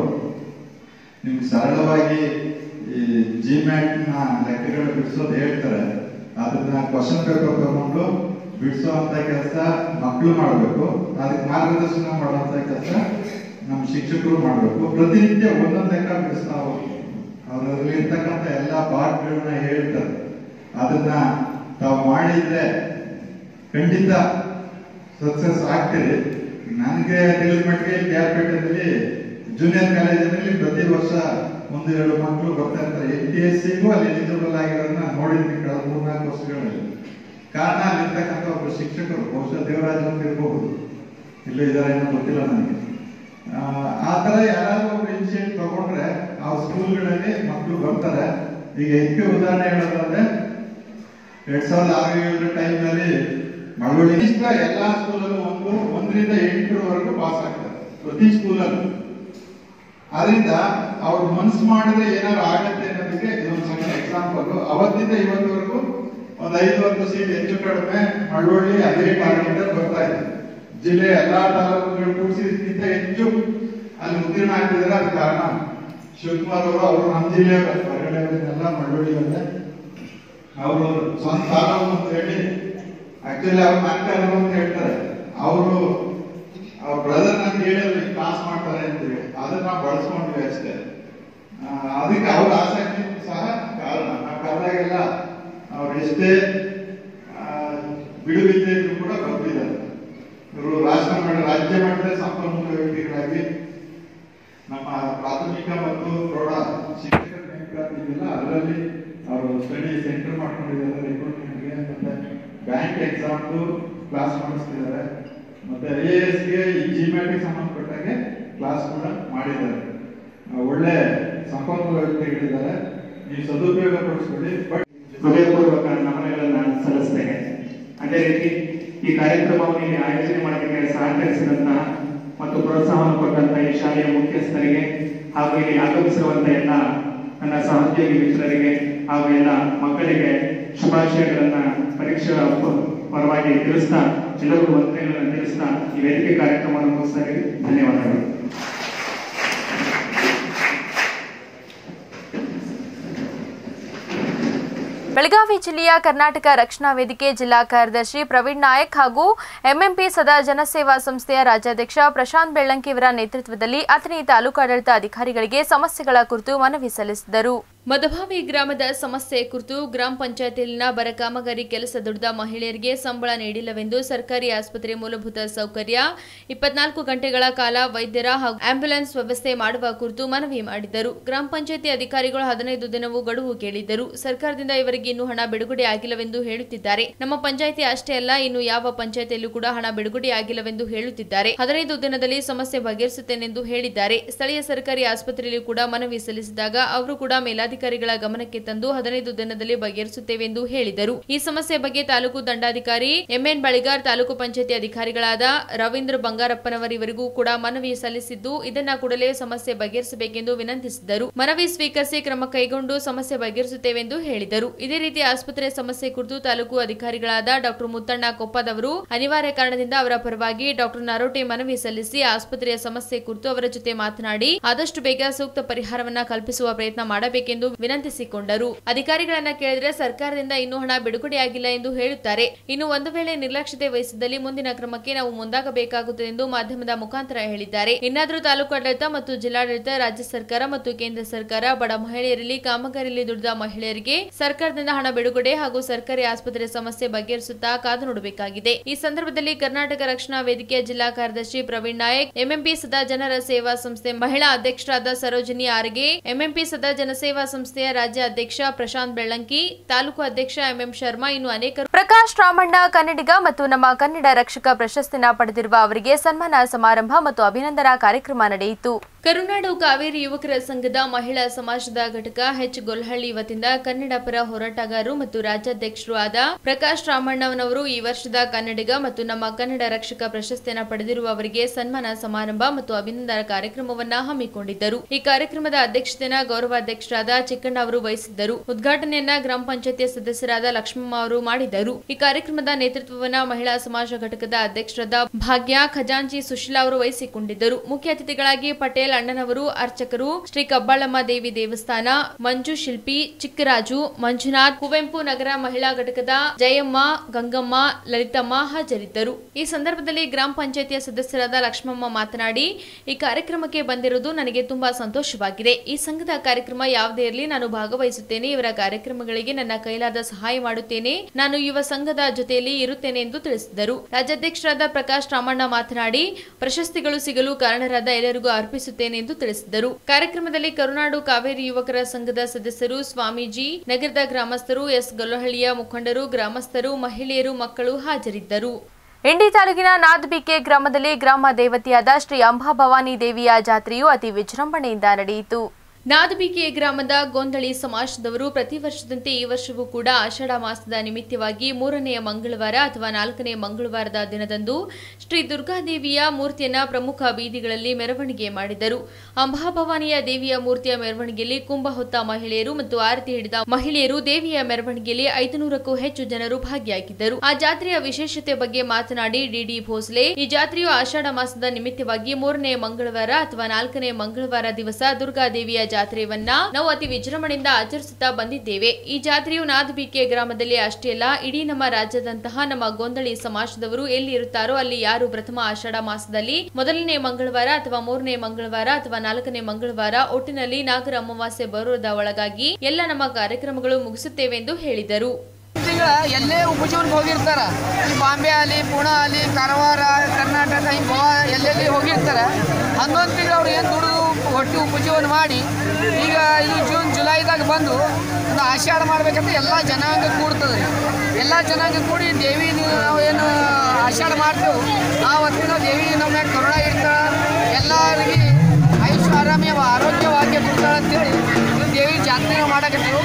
Speaker 5: ನಿಮ್ಗೆ ಸರಳವಾಗಿ ಈ ಜಿ ಮ್ಯಾಟ್ ನ ಲೆಕ್ಕಗಳು ಬಿಡಿಸೋದು ಹೇಳ್ತಾರೆ ಅದನ್ನ ಕ್ವಶನ್ ಪೇಪರ್ ತಗೊಂಡು ಬಿಡಿಸುವಂತ ಕೆಲಸ ಮಕ್ಕಳು ಮಾಡಬೇಕು ಅದಕ್ಕೆ ಮಾರ್ಗದರ್ಶನ ಮಾಡುವಂತ ಕೆಲಸ ನಮ್ಮ ಶಿಕ್ಷಕರು ಮಾಡಬೇಕು ಪ್ರತಿನಿತ್ಯ ಒಂದೊಂದು ಲೆಕ್ಕ ಬಿಡಿಸ್ತಾ ಹೋಗ್ಬೇಕು ಅವರಲ್ಲಿ ಇರ್ತಕ್ಕಂಥ ಎಲ್ಲಾ ಪಾಠಗಳನ್ನ ಹೇಳ್ತಾರೆ ಅದನ್ನ ತಾವು ಮಾಡಿದ್ರೆ ಖಂಡಿತ ಸಕ್ಸಸ್ ಆಗ್ತೀರಿ ನನಗೆ ತಿಳಿದ ಮಟ್ಟಿಗೆ ಕೆ ಆರ್ ಪೇಟೆಯಲ್ಲಿ ಜೂನಿಯರ್ ಕಾಲೇಜಿನಲ್ಲಿ ಪ್ರತಿ ವರ್ಷ ಒಂದು ಎರಡು ಮಕ್ಕಳು ಬರ್ತಾ ಇರ್ತಾರೆ ಎನ್ ಟಿ ಎಸ್ ಸಿಗೂ ಅಲ್ಲಿ ಎಲಿಜಿಬಲ್ ಆಗಿರೋದನ್ನ ನೋಡಿದ್ವಿ ಕಳೆದ ಮೂರ್ನಾಲ್ಕು ವರ್ಷಗಳಲ್ಲಿ ಕಾರಣ ಅಲ್ಲಿರ್ತಕ್ಕಂಥ ಒಬ್ಬರು ಶಿಕ್ಷಕರು ಬಹುಶಃ ದೇವರಾಜ್ ಅಂತ ಇರಬಹುದು ಇಲ್ಲೂ ಇದಾರೆ ಏನೋ ಗೊತ್ತಿಲ್ಲ ನನಗೆ ಆ, ಆ ತರ ಯಾರಾದ್ರೂ ಒಬ್ರು ಇನಿಷಿಯೇಟ್ ತಗೊಂಡ್ರೆ ಆ ಸ್ಕೂಲ್ಗಳಲ್ಲಿ ಮಕ್ಕಳು ಬರ್ತಾರೆ ಈಗ ಹೆಚ್ಚು ಉದಾಹರಣೆ ಹೇಳೋದಾದ್ರೆ ಎರಡ್ ಸಾವಿರದ ಆರು ಏಳರ ಟೈಮ್ ನಲ್ಲಿ ಮಳವಳ್ಳಿ ಕನಿಷ್ಠ ಎಲ್ಲಾ ಸ್ಕೂಲಲ್ಲೂ ಒಂದು ಒಂದರಿಂದ ಎಂಟರವರೆಗೂ ಪಾಸ್ ಆಗ್ತಾರೆ ಪ್ರತಿ ಸ್ಕೂಲಲ್ಲೂ ಆದ್ರಿಂದ ಅವ್ರು ಮನ್ಸು ಮಾಡಿದ್ರೆ ಏನಾದ್ರು ಆಗತ್ತೆ ಅನ್ನೋದಕ್ಕೆ ಇದೊಂದು ಸಣ್ಣ ಎಕ್ಸಾಂಪಲ್ ಅವತ್ತಿಂದ ಇವತ್ತವರೆಗೂ ಒಂದ್ ಐದು ಹತ್ತು ಸೀಟ್ ಹೆಚ್ಚು ಕಡಿಮೆ ಮಳವಳ್ಳಿ ಅದೇ ಟಾರ್ಗೆಟ್ ಬರ್ತಾ ಇದೆ ಜಿಲ್ಲೆ ಎಲ್ಲಾ ತಾಲೂಕುಗಳು ಕೂಡಿಸಿದಕ್ಕಿಂತ ಹೆಚ್ಚು ಅಲ್ಲಿ ಉತ್ತೀರ್ಣ ಆಗ್ತಿದ್ದಾರೆ ಅದು ಕಾರಣ ಶಿವಕುಮಾರ್ ಅವರು ಅವರು ನಮ್ಮ ಜಿಲ್ಲೆಯವರೇ ಹೊರಗಡೆ ಎಲ್ಲ ಮಳವಳ್ಳಿಯವರೇ ಅವರು ಸ್ವಂತ ತಾಲೂಕು ಅಂತ ಹೇಳಿ ಆಕ್ಚುಲಿ ಅವ್ರು ನಾಲ್ಕು ಅಂತ ಹೇಳ್ತಾರೆ ಅವರು ಅವ್ರ ಬ್ರದರ್ ಅಂತ ಹೇಳಿ ಕ್ಲಾಸ್ ಎಷ್ಟೇ ಆ, ಬಿಡುವಿದ್ದೆ ಇದ್ರು ಕೂಡ ಬರ್ತಿದ್ದಾರೆ ಇವರು ರಾಷ್ಟ್ರ ಮಟ್ಟ ರಾಜ್ಯ ಮಟ್ಟದ ಸಂಪನ್ಮೂಲ ವ್ಯಕ್ತಿಗಳಾಗಿ ನಮ್ಮ ಪ್ರಾಥಮಿಕ ಮತ್ತು ಪ್ರೌಢ ಶಿಕ್ಷಕರ ನೇಮಕಾತಿ ಇದೆಯಲ್ಲ ಅದರಲ್ಲಿ ಅವರು ಸ್ಟಡಿ ಸೆಂಟರ್ ಮಾಡ್ಕೊಂಡಿದ್ದಾರೆ ರಿಕ್ರೂಟ್ಮೆಂಟ್ಗೆ ಮತ್ತೆ ಬ್ಯಾಂಕ್ ಎಕ್ಸಾಮ್ದು ಕ್ಲಾಸ್ ಮಾಡಿಸ್ತಿದ್ದಾರೆ ಮತ್ತೆ ಐ ಎ ಎಸ್ಗೆ ಈ ಜಿಮ್ಯಾಟಿಗೆ ಸಂಬಂಧಪಟ್ಟಾಗೆ ಕ್ಲಾಸ್ ಕೂಡ ಮಾಡಿದ್ದಾರೆ ಆ, ಒಳ್ಳೆ ಸಂಪನ್ಮೂಲ ವ್ಯಕ್ತಿಗಳಿದ್ದಾರೆ ಈ ಸದುಪಯೋಗ ಪಡಿಸ್ಕೊಳ್ಳಿ ಬಟ್
Speaker 6: ಹೃದಯಪೂರ್ವಕ ನಮನಗಳನ್ನು ಸಲ್ಲಿಸ್ತೇನೆ ಅದೇ ರೀತಿ ಈ ಕಾರ್ಯಕ್ರಮವನ್ನು ಇಲ್ಲಿ ಆಯೋಜನೆ ಮಾಡೋದಕ್ಕೆ ಸಹಕರಿಸಿದಂತಹ ಮತ್ತು ಪ್ರೋತ್ಸಾಹವನ್ನು ಕೊಟ್ಟಂತಹ ಈ ಶಾಲೆಯ ಮುಖ್ಯಸ್ಥರಿಗೆ ಹಾಗೂ ಇಲ್ಲಿ ಆಗಮಿಸಿರುವಂತಹ ಎಲ್ಲ ನನ್ನ ಸಹೋದ್ಯೋಗಿ ಮಿತ್ರರಿಗೆ ಹಾಗೂ ಎಲ್ಲ ಮಕ್ಕಳಿಗೆ ಶುಭಾಶಯಗಳನ್ನ ಪರೀಕ್ಷಾ ಪ- ಪರವಾಗಿ ತಿಳಿಸ್ತಾ ಎಲ್ಲರಿಗೂ ವಂದನೆಗಳನ್ನು ತಿಳಿಸ್ತಾ ಈ ವೇದಿಕೆ ಕಾರ್ಯಕ್ರಮವನ್ನು ಮುಗಿಸ್ತಾರೆ ಧನ್ಯವಾದಗಳು
Speaker 1: ಬೆಳಗಾವಿ ಜಿಲ್ಲೆಯ ಕರ್ನಾಟಕ ರಕ್ಷಣಾ ವೇದಿಕೆ ಜಿಲ್ಲಾ ಕಾರ್ಯದರ್ಶಿ ಪ್ರವೀಣ್ ನಾಯಕ್ ಹಾಗೂ ಎಂಎಂಪಿ ಸದಾ ಜನಸೇವಾ ಸಂಸ್ಥೆಯ ರಾಜ್ಯಾಧ್ಯಕ್ಷ ಪ್ರಶಾಂತ್ ಬೆಳ್ಳಂಕಿ ಅವರ ನೇತೃತ್ವದಲ್ಲಿ ಅಥಣಿ ತಾಲೂಕಾಡಳಿತ ಅಧಿಕಾರಿಗಳಿಗೆ ಸಮಸ್ಯೆಗಳ ಕುರಿತು ಮನವಿ ಸಲ್ಲಿಸಿದರು ಮದಭಾವಿ ಗ್ರಾಮದ ಸಮಸ್ಯೆ ಕುರಿತು ಗ್ರಾಮ ಪಂಚಾಯತಿಯಲ್ಲಿನ ಬರ ಕಾಮಗಾರಿ ಕೆಲಸ ದುಡಿದ ಮಹಿಳೆಯರಿಗೆ ಸಂಬಳ ನೀಡಿಲ್ಲವೆಂದು ಸರ್ಕಾರಿ ಆಸ್ಪತ್ರೆ ಮೂಲಭೂತ ಸೌಕರ್ಯ ಇಪ್ಪತ್ನಾಲ್ಕು ಗಂಟೆಗಳ ಕಾಲ ವೈದ್ಯರ ಹಾಗೂ ಆಂಬ್ಯುಲೆನ್ಸ್ ವ್ಯವಸ್ಥೆ ಮಾಡುವ ಕುರಿತು ಮನವಿ ಮಾಡಿದ್ದರು ಗ್ರಾಮ ಪಂಚಾಯತಿ ಅಧಿಕಾರಿಗಳು ಹದಿನೈದು ದಿನವೂ ಗಡುವು ಕೇಳಿದ್ದರು ಸರ್ಕಾರದಿಂದ ಇವರಿಗೆ ಇನ್ನೂ ಹಣ ಬಿಡುಗಡೆ ಆಗಿಲ್ಲವೆಂದು ಹೇಳುತ್ತಿದ್ದಾರೆ ನಮ್ಮ ಪಂಚಾಯತಿ ಅಷ್ಟೇ ಅಲ್ಲ ಇನ್ನು ಯಾವ ಪಂಚಾಯತಿಯಲ್ಲೂ ಕೂಡ ಹಣ ಬಿಡುಗಡೆ ಆಗಿಲ್ಲವೆಂದು ಹೇಳುತ್ತಿದ್ದಾರೆ ಹದಿನೈದು ದಿನದಲ್ಲಿ ಸಮಸ್ಯೆ ಬಗೆಹರಿಸುತ್ತೇನೆಂದು ಹೇಳಿದ್ದಾರೆ ಸ್ಥಳೀಯ ಸರ್ಕಾರಿ ಆಸ್ಪತ್ರೆಯಲ್ಲಿ ಕೂಡ ಮನವಿ ಸಲ್ಲಿಸಿದಾಗ ಅವರು ಕೂಡ ಮೇಲಾಧಿಕಾರಿಗಳ ಗಮನಕ್ಕೆ ತಂದು ಹದಿನೈದು ದಿನದಲ್ಲಿ ಬಗೆಹರಿಸುತ್ತೇವೆ ಎಂದು ಹೇಳಿದರು ಈ ಸಮಸ್ಯೆ ಬಗ್ಗೆ ತಾಲೂಕು ದಂಡಾಧಿಕಾರಿ ಎಂಎನ್ ಬಳಿಗಾರ್ ತಾಲೂಕು ಪಂಚಾಯತಿ ಅಧಿಕಾರಿಗಳಾದ ರವೀಂದ್ರ ಬಂಗಾರಪ್ಪನವರಿವರಿಗೂ ಕೂಡ ಮನವಿ ಸಲ್ಲಿಸಿದ್ದು ಇದನ್ನ ಕೂಡಲೇ ಸಮಸ್ಯೆ ಬಗೆಹರಿಸಬೇಕೆಂದು ವಿನಂತಿಸಿದರು ಮನವಿ ಸ್ವೀಕರಿಸಿ ಕ್ರಮ ಕೈಗೊಂಡು ಸಮಸ್ಯೆ ಬಗೆಹರಿಸುತ್ತೇವೆ ಎಂದು ಹೇಳಿದರು ಇದೇ ರೀತಿ ಆಸ್ಪತ್ರೆ ಸಮಸ್ಯೆ ಕುರಿತು ತಾಲೂಕು ಅಧಿಕಾರಿಗಳಾದ ಡಾಕ್ಟರ್ ಮುತ್ತಣ್ಣ ಕೊಪ್ಪದವರು ಅನಿವಾರ್ಯ ಕಾರಣದಿಂದ ಅವರ ಪರವಾಗಿ ಡಾಕ್ಟರ್ ನರೋಟೆ ಮನವಿ ಸಲ್ಲಿಸಿ ಆಸ್ಪತ್ರೆಯ ಸಮಸ್ಯೆ ಕುರಿತು ಅವರ ಜೊತೆ ಮಾತನಾಡಿ ಆದಷ್ಟು ಬೇಗ ಸೂಕ್ತ ಪರಿಹಾರವನ್ನ ಕಲ್ಪಿಸುವ ಪ್ರಯತ್ನ ಮಾಡಬೇಕೆಂದು ವಿನಂತಿಸಿಕೊಂಡರು ಅಧಿಕಾರಿಗಳನ್ನ ಕೇಳಿದ್ರೆ ಸರ್ಕಾರದಿಂದ ಇನ್ನೂ ಹಣ ಬಿಡುಗಡೆಯಾಗಿಲ್ಲ ಎಂದು ಹೇಳುತ್ತಾರೆ ಇನ್ನು ಒಂದು ವೇಳೆ ನಿರ್ಲಕ್ಷ್ಯತೆ ವಹಿಸಿದಲ್ಲಿ ಮುಂದಿನ ಕ್ರಮಕ್ಕೆ ನಾವು ಮುಂದಾಗಬೇಕಾಗುತ್ತದೆ ಎಂದು ಮಾಧ್ಯಮದ ಮುಖಾಂತರ ಹೇಳಿದ್ದಾರೆ ಇನ್ನಾದರೂ ತಾಲೂಕು ಆಡಳಿತ ಮತ್ತು ಜಿಲ್ಲಾಡಳಿತ ರಾಜ್ಯ ಸರ್ಕಾರ ಮತ್ತು ಕೇಂದ್ರ ಸರ್ಕಾರ ಬಡ ಮಹಿಳೆಯರಲ್ಲಿ ಕಾಮಗಾರಿಯಲ್ಲಿ ದುಡಿದ ಮಹಿಳೆಯರಿಗೆ ಸರ್ಕಾರದಿಂದ ಹಣ ಬಿಡುಗಡೆ ಹಾಗೂ ಸರ್ಕಾರಿ ಆಸ್ಪತ್ರೆ ಸಮಸ್ಯೆ ಬಗೆಹರಿಸುತ್ತಾ ಕಾದು ನೋಡಬೇಕಾಗಿದೆ ಈ ಸಂದರ್ಭದಲ್ಲಿ ಕರ್ನಾಟಕ ರಕ್ಷಣಾ ವೇದಿಕೆಯ ಜಿಲ್ಲಾ ಕಾರ್ಯದರ್ಶಿ ಪ್ರವೀಣ್ ನಾಯಕ್ ಎಂಎಂಪಿ ಸದಾ ಜನರ ಸೇವಾ ಸಂಸ್ಥೆ ಮಹಿಳಾ ಅಧ್ಯಕ್ಷರಾದ ಸರೋಜಿನಿ ಆರ್ಗೆ ಎಂಎಂಪಿ ಸದಾ ಜನಸೇವಾ ಸಂಸ್ಥೆಯ ರಾಜ್ಯ ಅಧ್ಯಕ್ಷ ಪ್ರಶಾಂತ್ ಬೆಳ್ಳಂಕಿ ತಾಲೂಕು ಅಧ್ಯಕ್ಷ ಎಂಎಂ ಶರ್ಮಾ ಇನ್ನು ಅನೇಕರು ಪ್ರಕಾಶ್ ರಾಮಣ್ಣ ಕನ್ನಡಿಗ ಮತ್ತು ನಮ್ಮ ಕನ್ನಡ ರಕ್ಷಕ ಪ್ರಶಸ್ತಿನ ಪಡೆದಿರುವ ಅವರಿಗೆ ಸನ್ಮಾನ ಸಮಾರಂಭ ಮತ್ತು ಅಭಿನಂದನಾ ಕಾರ್ಯಕ್ರಮ ನಡೆಯಿತು ಕರುನಾಡು ಕಾವೇರಿ ಯುವಕರ ಸಂಘದ ಮಹಿಳಾ ಸಮಾಜದ ಘಟಕ ಎಚ್ ಗೊಲ್ಹಳ್ಳಿ ವತಿಯಿಂದ ಕನ್ನಡ ಪರ ಹೋರಾಟಗಾರರು ಮತ್ತು ರಾಜ್ಯಾಧ್ಯಕ್ಷರು ಆದ ಪ್ರಕಾಶ್ ರಾಮಣ್ಣನವರು ಈ ವರ್ಷದ ಕನ್ನಡಿಗ ಮತ್ತು ನಮ್ಮ ಕನ್ನಡ ರಕ್ಷಕ ಪ್ರಶಸ್ತಿಯನ್ನು ಪಡೆದಿರುವವರಿಗೆ ಸನ್ಮಾನ ಸಮಾರಂಭ ಮತ್ತು ಅಭಿನಂದನಾ ಕಾರ್ಯಕ್ರಮವನ್ನ ಹಮ್ಮಿಕೊಂಡಿದ್ದರು ಈ ಕಾರ್ಯಕ್ರಮದ ಅಧ್ಯಕ್ಷತೆಯನ್ನ ಗೌರವಾಧ್ಯಕ್ಷರಾದ ಚಿಕ್ಕಣ್ಣ ಅವರು ವಹಿಸಿದ್ದರು ಉದ್ಘಾಟನೆಯನ್ನ ಗ್ರಾಮ ಪಂಚಾಯತಿಯ ಸದಸ್ಯರಾದ ಲಕ್ಷ್ಮಮ್ಮ ಅವರು ಮಾಡಿದರು ಈ ಕಾರ್ಯಕ್ರಮದ ನೇತೃತ್ವವನ್ನ ಮಹಿಳಾ ಸಮಾಜ ಘಟಕದ ಅಧ್ಯಕ್ಷರಾದ ಭಾಗ್ಯ ಖಜಾಂಚಿ ಸುಶೀಲಾ ಅವರು ವಹಿಸಿಕೊಂಡಿದ್ದರು ಮುಖ್ಯ ಅತಿಥಿಗಳಾಗಿ ಪಟೇಲ್ ಅಣ್ಣನವರು ಅರ್ಚಕರು ಶ್ರೀ ಕಬ್ಬಾಳಮ್ಮ ದೇವಿ ದೇವಸ್ಥಾನ ಮಂಜು ಶಿಲ್ಪಿ ಚಿಕ್ಕರಾಜು ಮಂಜುನಾಥ್ ಕುವೆಂಪು ನಗರ ಮಹಿಳಾ ಘಟಕದ ಜಯಮ್ಮ ಗಂಗಮ್ಮ ಲಲಿತಮ್ಮ ಹಾಜರಿದ್ದರು ಈ ಸಂದರ್ಭದಲ್ಲಿ ಗ್ರಾಮ ಪಂಚಾಯತಿಯ ಸದಸ್ಯರಾದ ಲಕ್ಷ್ಮಮ್ಮ ಮಾತನಾಡಿ ಈ ಕಾರ್ಯಕ್ರಮಕ್ಕೆ ಬಂದಿರುವುದು ನನಗೆ ತುಂಬಾ ಸಂತೋಷವಾಗಿದೆ ಈ ಸಂಘದ ಕಾರ್ಯಕ್ರಮ ಯಾವುದೇ ಇರಲಿ ನಾನು ಭಾಗವಹಿಸುತ್ತೇನೆ ಇವರ ಕಾರ್ಯಕ್ರಮಗಳಿಗೆ ನನ್ನ ಕೈಲಾದ ಸಹಾಯ ಮಾಡುತ್ತೇನೆ ನಾನು ಯುವ ಸಂಘದ ಜೊತೆಯಲ್ಲಿ ಇರುತ್ತೇನೆ ಎಂದು ತಿಳಿಸಿದರು ರಾಜ್ಯಾಧ್ಯಕ್ಷರಾದ ಪ್ರಕಾಶ್ ರಾಮಣ್ಣ ಮಾತನಾಡಿ ಪ್ರಶಸ್ತಿಗಳು ಸಿಗಲು ಕಾರಣರಾದ ಎಲ್ಲರಿಗೂ ಅರ್ಪಿಸುತ್ತೇನೆ ಎಂದು ತಿಳಿಸಿದರು ಕಾರ್ಯಕ್ರಮದಲ್ಲಿ ಕರುನಾಡು ಕಾವೇರಿ ಯುವಕರ ಸಂಘದ ಸದಸ್ಯರು ಸ್ವಾಮೀಜಿ ನಗರದ ಗ್ರಾಮಸ್ಥರು ಎಸ್ ಗೊಲ್ಲಹಳ್ಳಿಯ ಮುಖಂಡರು ಗ್ರಾಮಸ್ಥರು ಮಹಿಳೆಯರು ಮಕ್ಕಳು ಹಾಜರಿದ್ದರು ಇಂಡಿ ತಾಲೂಕಿನ ನಾದ್ಬಿಕೆ ಗ್ರಾಮದಲ್ಲಿ ಗ್ರಾಮ ದೇವತೆಯಾದ ಶ್ರೀ ಅಂಬಾಭವಾನಿ ದೇವಿಯ ಜಾತ್ರೆಯು ಅತಿ ವಿಜೃಂಭಣೆಯಿಂದ ನಡೆಯಿತು ನಾದಬಿಕೆ ಗ್ರಾಮದ ಗೊಂದಳಿ ಸಮಾಜದವರು ಪ್ರತಿ ವರ್ಷದಂತೆ ಈ ವರ್ಷವೂ ಕೂಡ ಆಷಾಢ ಮಾಸದ ನಿಮಿತ್ತವಾಗಿ ಮೂರನೆಯ ಮಂಗಳವಾರ ಅಥವಾ ನಾಲ್ಕನೇ ಮಂಗಳವಾರದ ದಿನದಂದು ಶ್ರೀ ದುರ್ಗಾದೇವಿಯ ಮೂರ್ತಿಯನ್ನ ಪ್ರಮುಖ ಬೀದಿಗಳಲ್ಲಿ ಮೆರವಣಿಗೆ ಮಾಡಿದರು ಅಂಬಾಭವಾನಿಯ ದೇವಿಯ ಮೂರ್ತಿಯ ಮೆರವಣಿಗೆಯಲ್ಲಿ ಕುಂಭ ಹೊತ್ತ ಮಹಿಳೆಯರು ಮತ್ತು ಆರತಿ ಹಿಡಿದ ಮಹಿಳೆಯರು ದೇವಿಯ ಮೆರವಣಿಗೆಯಲ್ಲಿ ಐದುನೂರಕ್ಕೂ ಹೆಚ್ಚು ಜನರು ಭಾಗಿಯಾಗಿದ್ದರು ಆ ಜಾತ್ರೆಯ ವಿಶೇಷತೆ ಬಗ್ಗೆ ಮಾತನಾಡಿ ಡಿಡಿ ಭೋಸ್ಲೆ ಈ ಜಾತ್ರೆಯು ಆಷಾಢ ಮಾಸದ ನಿಮಿತ್ತವಾಗಿ ಮೂರನೇ ಮಂಗಳವಾರ ಅಥವಾ ನಾಲ್ಕನೇ ಮಂಗಳವಾರ ದಿವಸ ದುರ್ಗಾದೇವಿಯ ಜಾತ್ರೆಯನ್ನ ನಾವು ಅತಿ ವಿಜೃಂಭಣೆಯಿಂದ ಆಚರಿಸುತ್ತಾ ಬಂದಿದ್ದೇವೆ ಈ ಜಾತ್ರೆಯು ನಾದಬಿಕೆ ಗ್ರಾಮದಲ್ಲಿ ಅಷ್ಟೇ ಅಲ್ಲ ಇಡೀ ನಮ್ಮ ರಾಜ್ಯದಂತಹ ನಮ್ಮ ಗೊಂದಳಿ ಸಮಾಜದವರು ಎಲ್ಲಿ ಇರುತ್ತಾರೋ ಅಲ್ಲಿ ಯಾರು ಪ್ರಥಮ ಆಷಾಢ ಮಾಸದಲ್ಲಿ ಮೊದಲನೇ ಮಂಗಳವಾರ ಅಥವಾ ಮೂರನೇ ಮಂಗಳವಾರ ಅಥವಾ ನಾಲ್ಕನೇ ಮಂಗಳವಾರ ಒಟ್ಟಿನಲ್ಲಿ ನಾಗರ ಅಮಾವಾಸ್ಯೆ ಬರೋದ ಒಳಗಾಗಿ ಎಲ್ಲ ನಮ್ಮ ಕಾರ್ಯಕ್ರಮಗಳು ಮುಗಿಸುತ್ತೇವೆ ಎಂದು ಹೇಳಿದರು
Speaker 7: ಈಗ ಎಲ್ಲೇ ಉಪಜೀವನಕ್ಕೆ ಹೋಗಿರ್ತಾರೆ ಈ ಬಾಂಬೆ ಆಗಲಿ ಪುಣೆ ಆಗಲಿ ಕಾರವಾರ ಕರ್ನಾಟಕ ಹಿಂಗೆ ಗೋವಾ ಎಲ್ಲೆಲ್ಲಿ ಹೋಗಿರ್ತಾರೆ ಹನ್ನೊಂದು ತಿಂಗಳು ಅವ್ರು ಏನು ದುಡಿದು ಹೊಟ್ಟೆ ಉಪಜೀವನ ಮಾಡಿ ಈಗ ಇದು ಜೂನ್ ಜುಲೈದಾಗ ಬಂದು ಒಂದು ಆಷಾಢ ಮಾಡ್ಬೇಕಂತ ಎಲ್ಲ ಜನಾಂಗ ಕೂಡ್ತದೆ ರೀ ಎಲ್ಲ ಜನಾಂಗ ಕೂಡಿ ದೇವಿ ನಾವು ಏನು ಆಷಾಢ ಮಾಡ್ತೇವೆ ಆ ಹೊತ್ತಿನ ದೇವಿ ನಮ್ಮ ಮ್ಯಾಗ ಕರುಣ ಇರ್ತಾಳೆ ಎಲ್ಲರಿಗೆ ಆಯುಷ್ಯ ಆರಾಮ್ಯ ಆರೋಗ್ಯವಾಗಿ ಕೊಡ್ತಾಳೆ ಅಂತೇಳಿ ಇದು ದೇವಿ ಜಾತ್ರೆ ಮಾಡಕತ್ತೀವಿ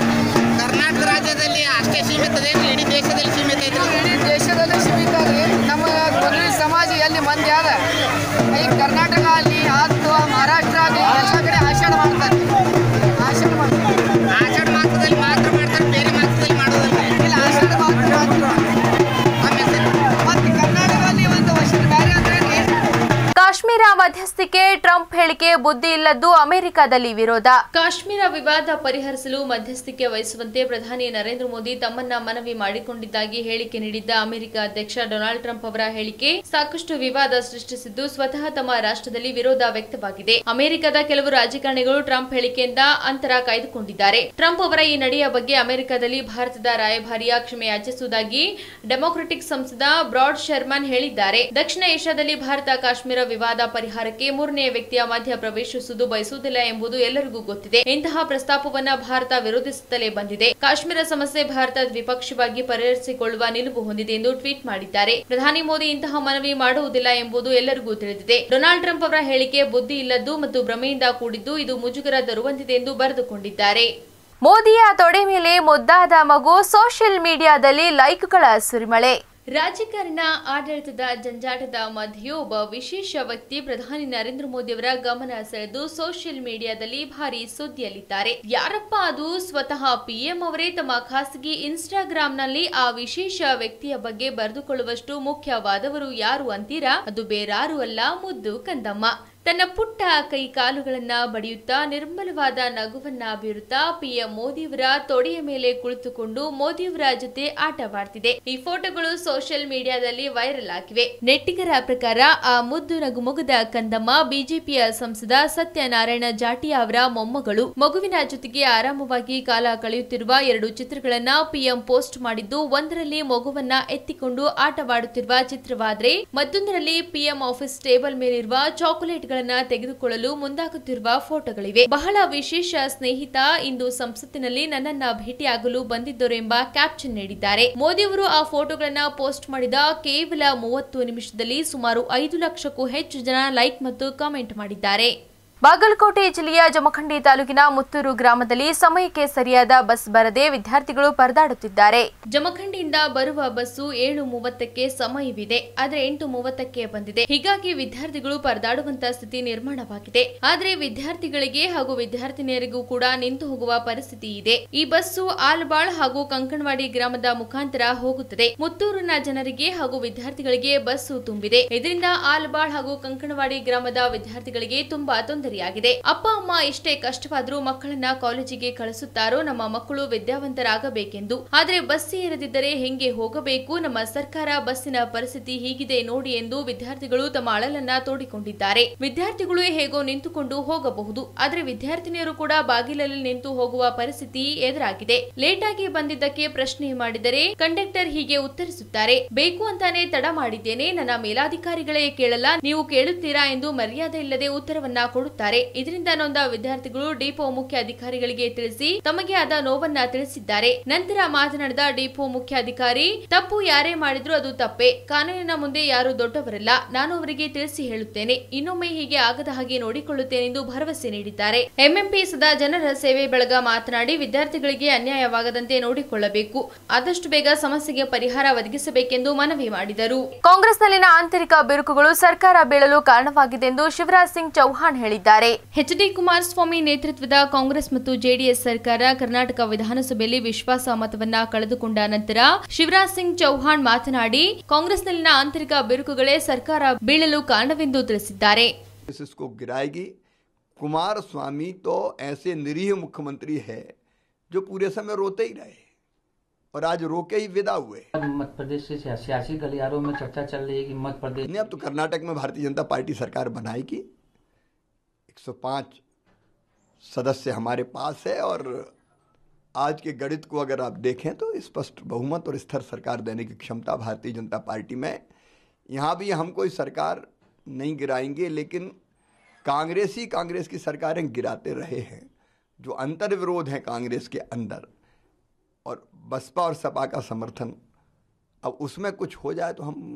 Speaker 8: ಕರ್ನಾಟಕ ರಾಜ್ಯದಲ್ಲಿ ಅಷ್ಟೇ ಸೀಮಿತ ಇದೆ ಇಡೀ ದೇಶದಲ್ಲಿ ಸೀಮಿತ ಇದೆ
Speaker 7: ಇಡೀ ದೇಶದಲ್ಲೇ ಸೀಮಿತ ಅದ್ರಿ ನಮ್ಮ ಕೊಲ್ಲಿ ಸಮಾಜ ಎಲ್ಲಿ ಮಂದಿ ಅದ ಈ ಕರ್ನಾಟಕ ಅಲ್ಲಿ ಅಥವಾ ಮಹಾರಾಷ್ಟ್ರ ಆಗಲಿ ಎಲ್ಲ ಕಡೆ ಆಷಾಢ ಮಾಡ್ತಾರೆ ಆಷಾಢ ಮಾಡ್ತಾರೆ
Speaker 8: ಆಷಾಢ ಮಾಸದಲ್ಲಿ ಮಾತ್ರ ಮಾಡ್ತಾರೆ ಬೇರೆ ಮಾಸದಲ್ಲಿ ಮಾಡೋದಿಲ್ಲ
Speaker 7: ಇಲ್ಲ ಆಷಾಢ ಮಾತ್ರ ಮಾಡ್ತಾರೆ
Speaker 8: ನಮ್ಮ ಹೆಸರು
Speaker 7: ಮತ್ತೆ ಕರ್ನಾಟಕದಲ್ಲಿ ಒಂದು ವರ್ಷದ ಬೇರೆ ಅಂದ್ರೆ
Speaker 1: ಕಾಶ್ಮೀರ ಮಧ್ಯಸ್ಥಿಕೆ ಟ್ರಂಪ್ ಹೇಳಿಕೆ ಬುದ್ಧಿ ಇಲ್ಲದ್ದು ಅಮೆರಿಕದಲ್ಲಿ ವಿರೋಧ ಕಾಶ್ಮೀರ ವಿವಾದ ಪರಿಹರಿಸಲು ಮಧ್ಯಸ್ಥಿಕೆ ವಹಿಸುವಂತೆ ಪ್ರಧಾನಿ ನರೇಂದ್ರ ಮೋದಿ ತಮ್ಮನ್ನ ಮನವಿ ಮಾಡಿಕೊಂಡಿದ್ದಾಗಿ ಹೇಳಿಕೆ ನೀಡಿದ್ದ ಅಮೆರಿಕ ಅಧ್ಯಕ್ಷ ಡೊನಾಲ್ಡ್ ಟ್ರಂಪ್ ಅವರ ಹೇಳಿಕೆ ಸಾಕಷ್ಟು ವಿವಾದ ಸೃಷ್ಟಿಸಿದ್ದು ಸ್ವತಃ ತಮ್ಮ ರಾಷ್ಟ್ರದಲ್ಲಿ ವಿರೋಧ ವ್ಯಕ್ತವಾಗಿದೆ ಅಮೆರಿಕದ ಕೆಲವು ರಾಜಕಾರಣಿಗಳು ಟ್ರಂಪ್ ಹೇಳಿಕೆಯಿಂದ ಅಂತರ ಕಾಯ್ದುಕೊಂಡಿದ್ದಾರೆ ಟ್ರಂಪ್ ಅವರ ಈ ನಡೆಯ ಬಗ್ಗೆ ಅಮೆರಿಕದಲ್ಲಿ ಭಾರತದ ರಾಯಭಾರಿಯ ಕ್ಷಮೆ ಯಾಚಿಸುವುದಾಗಿ ಡೆಮೊಕ್ರೆಟಿಕ್ ಸಂಸದ ಬ್ರಾಡ್ ಶರ್ಮನ್ ಹೇಳಿದ್ದಾರೆ ದಕ್ಷಿಣ ಏಷ್ಯಾದಲ್ಲಿ ಭಾರತ ಕಾಶ್ಮೀರ ವಿವಾದ ಪರಿಹಾರಕ್ಕೆ ಮೂರನೇ ವ್ಯಕ್ತಿಯ ಮಧ್ಯ ಪ್ರವೇಶಿಸುವುದು ಬಯಸುವುದಿಲ್ಲ ಎಂಬುದು ಎಲ್ಲರಿಗೂ ಗೊತ್ತಿದೆ ಇಂತಹ ಪ್ರಸ್ತಾಪವನ್ನ ಭಾರತ ವಿರೋಧಿಸುತ್ತಲೇ ಬಂದಿದೆ ಕಾಶ್ಮೀರ ಸಮಸ್ಯೆ ಭಾರತ ದ್ವಿಪಕ್ಷೀಯವಾಗಿ ಪರಿಹರಿಸಿಕೊಳ್ಳುವ ನಿಲುವು ಹೊಂದಿದೆ ಎಂದು ಟ್ವೀಟ್ ಮಾಡಿದ್ದಾರೆ ಪ್ರಧಾನಿ ಮೋದಿ ಇಂತಹ ಮನವಿ ಮಾಡುವುದಿಲ್ಲ ಎಂಬುದು ಎಲ್ಲರಿಗೂ ತಿಳಿದಿದೆ ಡೊನಾಲ್ಡ್ ಟ್ರಂಪ್ ಅವರ ಹೇಳಿಕೆ ಬುದ್ಧಿ ಇಲ್ಲದ್ದು ಮತ್ತು ಭ್ರಮೆಯಿಂದ ಕೂಡಿದ್ದು ಇದು ಮುಜುಗರ ತರುವಂತಿದೆ ಎಂದು ಬರೆದುಕೊಂಡಿದ್ದಾರೆ ಮೋದಿಯ ತೊಡೆ ಮೇಲೆ ಮುದ್ದಾದ ಮಗು ಸೋಷಿಯಲ್ ಮೀಡಿಯಾದಲ್ಲಿ ಲೈಕ್ಗಳ ಸುರಿಮಳೆ ರಾಜಕಾರಣ ಆಡಳಿತದ ಜಂಜಾಟದ ಮಧ್ಯೆಯೂ ಒಬ್ಬ ವಿಶೇಷ ವ್ಯಕ್ತಿ ಪ್ರಧಾನಿ ನರೇಂದ್ರ ಮೋದಿ ಅವರ ಗಮನ ಸೆಳೆದು ಸೋಷಿಯಲ್ ಮೀಡಿಯಾದಲ್ಲಿ ಭಾರಿ ಸುದ್ದಿಯಲ್ಲಿದ್ದಾರೆ ಯಾರಪ್ಪ ಅದು ಸ್ವತಃ ಪಿಎಂ ಅವರೇ ತಮ್ಮ ಖಾಸಗಿ ಇನ್ಸ್ಟಾಗ್ರಾಂನಲ್ಲಿ ಆ ವಿಶೇಷ ವ್ಯಕ್ತಿಯ ಬಗ್ಗೆ ಬರೆದುಕೊಳ್ಳುವಷ್ಟು ಮುಖ್ಯವಾದವರು ಯಾರು ಅಂತೀರಾ ಅದು ಬೇರಾರು ಅಲ್ಲ ಮುದ್ದು ಕಂದಮ್ಮ ತನ್ನ ಪುಟ್ಟ ಕೈ ಕಾಲುಗಳನ್ನ ಬಡಿಯುತ್ತಾ ನಿರ್ಮಲವಾದ ನಗುವನ್ನ ಬೀರುತ್ತಾ ಪಿಎಂ ಮೋದಿಯವರ ತೊಡೆಯ ಮೇಲೆ ಕುಳಿತುಕೊಂಡು ಮೋದಿಯವರ ಜೊತೆ ಆಟವಾಡ್ತಿದೆ ಈ ಫೋಟೋಗಳು ಸೋಷಿಯಲ್ ಮೀಡಿಯಾದಲ್ಲಿ ವೈರಲ್ ಆಗಿವೆ ನೆಟ್ಟಿಗರ ಪ್ರಕಾರ ಆ ಮುದ್ದು ನಗುಮೊಗದ ಕಂದಮ್ಮ ಬಿಜೆಪಿಯ ಸಂಸದ ಸತ್ಯನಾರಾಯಣ ಜಾಟಿಯಾ ಅವರ ಮೊಮ್ಮಗಳು ಮಗುವಿನ ಜೊತೆಗೆ ಆರಾಮವಾಗಿ ಕಾಲ ಕಳೆಯುತ್ತಿರುವ ಎರಡು ಚಿತ್ರಗಳನ್ನ ಪಿಎಂ ಪೋಸ್ಟ್ ಮಾಡಿದ್ದು ಒಂದರಲ್ಲಿ ಮಗುವನ್ನ ಎತ್ತಿಕೊಂಡು ಆಟವಾಡುತ್ತಿರುವ ಚಿತ್ರವಾದ್ರೆ ಮತ್ತೊಂದರಲ್ಲಿ ಪಿಎಂ ಆಫೀಸ್ ಟೇಬಲ್ ಮೇಲಿರುವ ಚಾಕೊಲೇಟ್ಗಳನ್ನ ತೆಗೆದುಕೊಳ್ಳಲು ಮುಂದಾಗುತ್ತಿರುವ ಫೋಟೋಗಳಿವೆ ಬಹಳ ವಿಶೇಷ ಸ್ನೇಹಿತ ಇಂದು ಸಂಸತ್ತಿನಲ್ಲಿ ನನ್ನನ್ನ ಭೇಟಿಯಾಗಲು ಬಂದಿದ್ದರು ಎಂಬ ಕ್ಯಾಪ್ಷನ್ ನೀಡಿದ್ದಾರೆ ಮೋದಿಯವರು ಆ ಫೋಟೋಗಳನ್ನ ಪೋಸ್ಟ್ ಮಾಡಿದ ಕೇವಲ ಮೂವತ್ತು ನಿಮಿಷದಲ್ಲಿ ಸುಮಾರು ಐದು ಲಕ್ಷಕ್ಕೂ ಹೆಚ್ಚು ಜನ ಲೈಕ್ ಮತ್ತು ಕಾಮೆಂಟ್ ಮಾಡಿದ್ದಾರೆ ಬಾಗಲಕೋಟೆ ಜಿಲ್ಲೆಯ ಜಮಖಂಡಿ ತಾಲೂಕಿನ ಮುತ್ತೂರು ಗ್ರಾಮದಲ್ಲಿ ಸಮಯಕ್ಕೆ ಸರಿಯಾದ ಬಸ್ ಬರದೆ ವಿದ್ಯಾರ್ಥಿಗಳು ಪರದಾಡುತ್ತಿದ್ದಾರೆ ಜಮಖಂಡಿಯಿಂದ ಬರುವ ಬಸ್ಸು ಏಳು ಮೂವತ್ತಕ್ಕೆ ಸಮಯವಿದೆ ಆದರೆ ಎಂಟು ಮೂವತ್ತಕ್ಕೆ ಬಂದಿದೆ ಹೀಗಾಗಿ ವಿದ್ಯಾರ್ಥಿಗಳು ಪರದಾಡುವಂತ ಸ್ಥಿತಿ ನಿರ್ಮಾಣವಾಗಿದೆ ಆದರೆ ವಿದ್ಯಾರ್ಥಿಗಳಿಗೆ ಹಾಗೂ ವಿದ್ಯಾರ್ಥಿನಿಯರಿಗೂ ಕೂಡ ನಿಂತು ಹೋಗುವ ಪರಿಸ್ಥಿತಿ ಇದೆ ಈ ಬಸ್ಸು ಆಲ್ಬಾಳ್ ಹಾಗೂ ಕಂಕಣವಾಡಿ ಗ್ರಾಮದ ಮುಖಾಂತರ ಹೋಗುತ್ತದೆ ಮುತ್ತೂರಿನ ಜನರಿಗೆ ಹಾಗೂ ವಿದ್ಯಾರ್ಥಿಗಳಿಗೆ ಬಸ್ಸು ತುಂಬಿದೆ ಇದರಿಂದ ಆಲ್ಬಾಳ್ ಹಾಗೂ ಕಂಕಣವಾಡಿ ಗ್ರಾಮದ ವಿದ್ಯಾರ್ಥಿಗಳಿಗೆ ತುಂಬಾ ತೊಂದರೆಯಾಗಿದೆ ಅಪ್ಪ ಅಮ್ಮ ಎಷ್ಟೇ ಕಷ್ಟವಾದರೂ ಮಕ್ಕಳನ್ನ ಕಾಲೇಜಿಗೆ ಕಳಿಸುತ್ತಾರೋ ನಮ್ಮ ಮಕ್ಕಳು ವಿದ್ಯಾವಂತರಾಗಬೇಕೆಂದು ಆದ್ರೆ ಬಸ್ ಇರದಿದ್ದರೆ ಹೆಂಗೆ ಹೋಗಬೇಕು ನಮ್ಮ ಸರ್ಕಾರ ಬಸ್ಸಿನ ಪರಿಸ್ಥಿತಿ ಹೀಗಿದೆ ನೋಡಿ ಎಂದು ವಿದ್ಯಾರ್ಥಿಗಳು ತಮ್ಮ ಅಳಲನ್ನ ತೋಡಿಕೊಂಡಿದ್ದಾರೆ ವಿದ್ಯಾರ್ಥಿಗಳು ಹೇಗೋ ನಿಂತುಕೊಂಡು ಹೋಗಬಹುದು ಆದ್ರೆ ವಿದ್ಯಾರ್ಥಿನಿಯರು ಕೂಡ ಬಾಗಿಲಲ್ಲಿ ನಿಂತು ಹೋಗುವ ಪರಿಸ್ಥಿತಿ ಎದುರಾಗಿದೆ ಲೇಟ್ ಆಗಿ ಬಂದಿದ್ದಕ್ಕೆ ಪ್ರಶ್ನೆ ಮಾಡಿದರೆ ಕಂಡಕ್ಟರ್ ಹೀಗೆ ಉತ್ತರಿಸುತ್ತಾರೆ ಬೇಕು ಅಂತಾನೆ ತಡ ಮಾಡಿದ್ದೇನೆ ನನ್ನ ಮೇಲಾಧಿಕಾರಿಗಳೇ ಕೇಳಲ್ಲ ನೀವು ಕೇಳುತ್ತೀರಾ ಎಂದು ಮರ್ಯಾದೆ ಇಲ್ಲದೆ ಉತ್ತರವನ್ನ ಕೊಡುತ್ತಾರೆ ಇದರಿಂದ ನೊಂದ ವಿದ್ಯಾರ್ಥಿಗಳು ಡಿಪೋ ಮುಖ್ಯ ಅಧಿಕಾರಿಗಳಿಗೆ ತಿಳಿಸಿ ತಮಗೆ ಆದ ನೋವನ್ನ ತಿಳಿಸಿದ್ದಾರೆ ನಂತರ ಮಾತನಾಡಿದ ಡಿಪೋ ಮುಖ್ಯ ಅಧಿಕಾರಿ ತಪ್ಪು ಯಾರೇ ಮಾಡಿದ್ರು ಅದು ತಪ್ಪೇ ಕಾನೂನಿನ ಮುಂದೆ ಯಾರು ದೊಡ್ಡವರಲ್ಲ ನಾನು ಅವರಿಗೆ ತಿಳಿಸಿ ಹೇಳುತ್ತೇನೆ ಇನ್ನೊಮ್ಮೆ ಹೀಗೆ ಆಗದ ಹಾಗೆ ನೋಡಿಕೊಳ್ಳುತ್ತೇನೆಂದು ಭರವಸೆ ನೀಡಿದ್ದಾರೆ ಎಂಎಂಪಿ ಸದಾ ಜನರ ಸೇವೆ ಬೆಳಗ ಮಾತನಾಡಿ ವಿದ್ಯಾರ್ಥಿಗಳಿಗೆ ಅನ್ಯಾಯವಾಗದಂತೆ ನೋಡಿಕೊಳ್ಳಬೇಕು ಆದಷ್ಟು ಬೇಗ ಸಮಸ್ಯೆಗೆ ಪರಿಹಾರ ಒದಗಿಸಬೇಕೆಂದು ಮನವಿ ಮಾಡಿದರು ಕಾಂಗ್ರೆಸ್ನಲ್ಲಿನ ಆಂತರಿಕ ಬಿರುಕುಗಳು ಸರ್ಕಾರ ಬೀಳಲು ಕಾರಣವಾಗಿದೆ ಎಂದು ಶಿವರಾಜ್ ಸಿಂಗ್ ಚೌಹಾಣ್ ಹೇಳಿದ್ದಾರೆ ಎಚ್ ಡಿ ಕುಮಾರಸ್ವಾಮಿ ನೇತೃತ್ವದ ಕಾಂಗ್ರೆಸ್ ಮತ್ತು ಜೆಡಿಎಸ್ ಸರ್ಕಾರ ಕರ್ನಾಟಕ ವಿಧಾನಸಭೆಯಲ್ಲಿ ವಿಶ್ವಾಸ ಮತವನ್ನ ಕಳೆದುಕೊಂಡ ನಂತರ ಶಿವರಾಜ್ ಸಿಂಗ್ ಚೌಹಾಣ್ ಮಾತನಾಡಿ ಕಾಂಗ್ರೆಸ್ನಲ್ಲಿನ ಆಂತರಿಕ ಬಿರುಕುಗಳೇ ಸರ್ಕಾರ ಬೀಳಲು ಕಾರಣವೆಂದು ತಿಳಿಸಿದ್ದಾರೆ
Speaker 9: इसको गिराएगी कुमार स्वामी तो ऐसे निरीह मुख्यमंत्री है जो पूरे समय रोते ही रहे और आज रोके ही विदा हुए
Speaker 10: मध्य प्रदेश के सिया- सियासी गलियारों में चर्चा चल रही है कि मध्य प्रदेश
Speaker 9: नहीं अब तो कर्नाटक में भारतीय जनता पार्टी सरकार बनाएगी 105 सदस्य हमारे पास है और आज के गणित को अगर आप देखें तो स्पष्ट बहुमत और स्थिर सरकार देने की क्षमता भारतीय जनता पार्टी में यहाँ भी हम कोई सरकार नहीं गिराएंगे लेकिन कांग्रेस ही कांग्रेस की सरकारें गिराते रहे हैं जो अंतर विरोध है कांग्रेस के अंदर और बसपा और सपा का समर्थन अब उसमें कुछ हो जाए तो हम